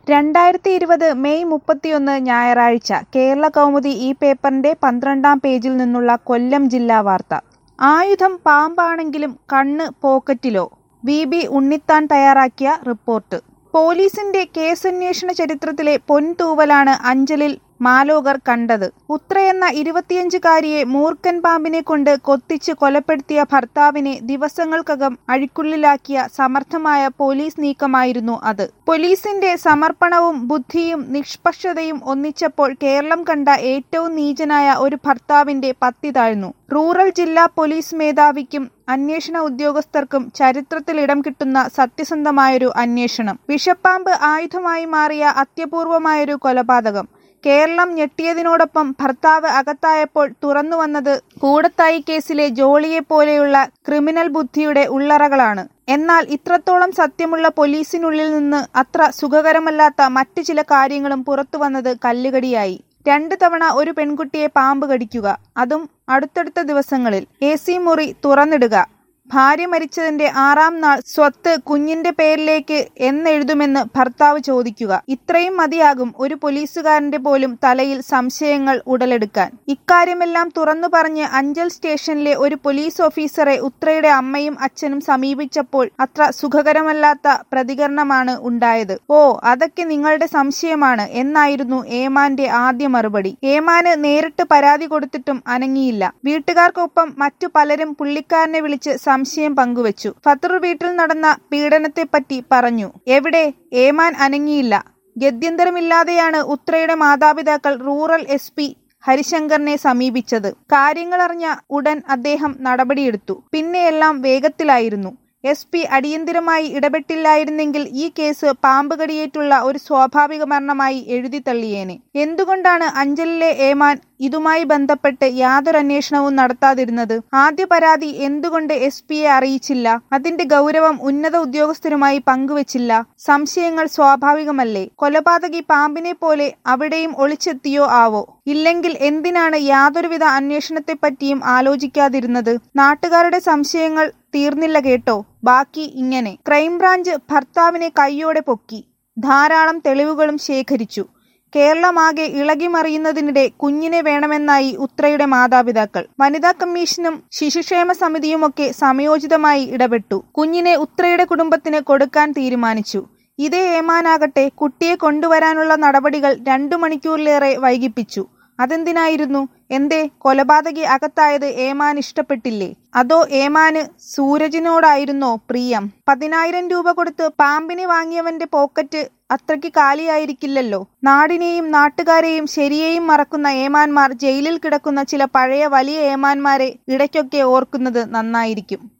രണ്ടായിരത്തി ഇരുപത് മെയ് മുപ്പത്തിയൊന്ന് ഞായറാഴ്ച കേരള കൗമുദി ഈ പേപ്പറിന്റെ പന്ത്രണ്ടാം പേജിൽ നിന്നുള്ള കൊല്ലം ജില്ലാ വാർത്ത ആയുധം പാമ്പാണെങ്കിലും കണ്ണ് പോക്കറ്റിലോ വി ബി ഉണ്ണിത്താൻ തയ്യാറാക്കിയ റിപ്പോർട്ട് പോലീസിന്റെ കേസന്വേഷണ ചരിത്രത്തിലെ പൊൻതൂവലാണ് അഞ്ചലിൽ മാലോകർ കണ്ടത് ഉത്രയെന്ന ഇരുപത്തിയഞ്ചുകാരിയെ മൂർഖൻ പാമ്പിനെ കൊണ്ട് കൊത്തിച്ച് കൊലപ്പെടുത്തിയ ഭർത്താവിനെ ദിവസങ്ങൾക്കകം അഴിക്കുള്ളിലാക്കിയ സമർത്ഥമായ പോലീസ് നീക്കമായിരുന്നു അത് പോലീസിന്റെ സമർപ്പണവും ബുദ്ധിയും നിഷ്പക്ഷതയും ഒന്നിച്ചപ്പോൾ കേരളം കണ്ട ഏറ്റവും നീചനായ ഒരു ഭർത്താവിന്റെ പത്തി താഴ്ന്നു റൂറൽ ജില്ലാ പോലീസ് മേധാവിക്കും അന്വേഷണ ഉദ്യോഗസ്ഥർക്കും ചരിത്രത്തിൽ ഇടം കിട്ടുന്ന സത്യസന്ധമായൊരു അന്വേഷണം വിഷപ്പാമ്പ് ആയുധമായി മാറിയ അത്യപൂർവമായൊരു കൊലപാതകം കേരളം ഞെട്ടിയതിനോടൊപ്പം ഭർത്താവ് അകത്തായപ്പോൾ തുറന്നു വന്നത് കൂടത്തായി കേസിലെ ജോളിയെ പോലെയുള്ള ക്രിമിനൽ ബുദ്ധിയുടെ ഉള്ളറകളാണ് എന്നാൽ ഇത്രത്തോളം സത്യമുള്ള പോലീസിനുള്ളിൽ നിന്ന് അത്ര സുഖകരമല്ലാത്ത മറ്റു ചില കാര്യങ്ങളും പുറത്തു വന്നത് കല്ലുകടിയായി രണ്ടു തവണ ഒരു പെൺകുട്ടിയെ പാമ്പ് കടിക്കുക അതും അടുത്തടുത്ത ദിവസങ്ങളിൽ എ സി മുറി തുറന്നിടുക ഭാര്യ മരിച്ചതിന്റെ ആറാം നാൾ സ്വത്ത് കുഞ്ഞിന്റെ പേരിലേക്ക് എന്നെഴുതുമെന്ന് ഭർത്താവ് ചോദിക്കുക ഇത്രയും മതിയാകും ഒരു പോലീസുകാരന്റെ പോലും തലയിൽ സംശയങ്ങൾ ഉടലെടുക്കാൻ ഇക്കാര്യമെല്ലാം തുറന്നു പറഞ്ഞ് അഞ്ചൽ സ്റ്റേഷനിലെ ഒരു പോലീസ് ഓഫീസറെ ഉത്രയുടെ അമ്മയും അച്ഛനും സമീപിച്ചപ്പോൾ അത്ര സുഖകരമല്ലാത്ത പ്രതികരണമാണ് ഉണ്ടായത് ഓ അതൊക്കെ നിങ്ങളുടെ സംശയമാണ് എന്നായിരുന്നു ഏമാന്റെ ആദ്യ മറുപടി ഏമാന് നേരിട്ട് പരാതി കൊടുത്തിട്ടും അനങ്ങിയില്ല വീട്ടുകാർക്കൊപ്പം മറ്റു പലരും പുള്ളിക്കാരനെ വിളിച്ച് സംശയം പങ്കുവച്ചു ഫത്തർ വീട്ടിൽ നടന്ന പീഡനത്തെപ്പറ്റി പറഞ്ഞു എവിടെ ഏമാൻ അനങ്ങിയില്ല ഗത്യന്തരമില്ലാതെയാണ് ഉത്രയുടെ മാതാപിതാക്കൾ റൂറൽ എസ് പി ഹരിശങ്കറിനെ സമീപിച്ചത് കാര്യങ്ങളറിഞ്ഞ ഉടൻ അദ്ദേഹം നടപടിയെടുത്തു പിന്നെയെല്ലാം വേഗത്തിലായിരുന്നു എസ് പി അടിയന്തിരമായി ഇടപെട്ടില്ലായിരുന്നെങ്കിൽ ഈ കേസ് പാമ്പ് കടിയേറ്റുള്ള ഒരു സ്വാഭാവിക മരണമായി എഴുതി തള്ളിയേനെ എന്തുകൊണ്ടാണ് അഞ്ചലിലെ ഏമാൻ ഇതുമായി ബന്ധപ്പെട്ട് യാതൊരു അന്വേഷണവും നടത്താതിരുന്നത് ആദ്യ പരാതി എന്തുകൊണ്ട് എസ് പിയെ അറിയിച്ചില്ല അതിന്റെ ഗൗരവം ഉന്നത ഉദ്യോഗസ്ഥരുമായി പങ്കുവച്ചില്ല സംശയങ്ങൾ സ്വാഭാവികമല്ലേ കൊലപാതകി പാമ്പിനെ പോലെ അവിടെയും ഒളിച്ചെത്തിയോ ആവോ ഇല്ലെങ്കിൽ എന്തിനാണ് യാതൊരുവിധ അന്വേഷണത്തെപ്പറ്റിയും ആലോചിക്കാതിരുന്നത് നാട്ടുകാരുടെ സംശയങ്ങൾ തീർന്നില്ല കേട്ടോ ബാക്കി ഇങ്ങനെ ക്രൈംബ്രാഞ്ച് ഭർത്താവിനെ കൈയോടെ പൊക്കി ധാരാളം തെളിവുകളും ശേഖരിച്ചു കേരളമാകെ ഇളകിമറിയുന്നതിനിടെ കുഞ്ഞിനെ വേണമെന്നായി ഉത്രയുടെ മാതാപിതാക്കൾ വനിതാ കമ്മീഷനും ശിശുക്ഷേമ സമിതിയുമൊക്കെ സമയോചിതമായി ഇടപെട്ടു കുഞ്ഞിനെ ഉത്രയുടെ കുടുംബത്തിന് കൊടുക്കാൻ തീരുമാനിച്ചു ഇതേ ഏമാനാകട്ടെ കുട്ടിയെ കൊണ്ടുവരാനുള്ള നടപടികൾ രണ്ടു മണിക്കൂറിലേറെ വൈകിപ്പിച്ചു അതെന്തിനായിരുന്നു എന്തേ കൊലപാതകി അകത്തായത് ഏമാൻ ഇഷ്ടപ്പെട്ടില്ലേ അതോ ഏമാന് സൂരജിനോടായിരുന്നോ പ്രിയം പതിനായിരം രൂപ കൊടുത്ത് പാമ്പിനെ വാങ്ങിയവന്റെ പോക്കറ്റ് അത്രയ്ക്ക് കാലിയായിരിക്കില്ലല്ലോ നാടിനെയും നാട്ടുകാരെയും ശരിയെയും മറക്കുന്ന ഏമാന്മാർ ജയിലിൽ കിടക്കുന്ന ചില പഴയ വലിയ ഏമാന്മാരെ ഇടയ്ക്കൊക്കെ ഓർക്കുന്നത് നന്നായിരിക്കും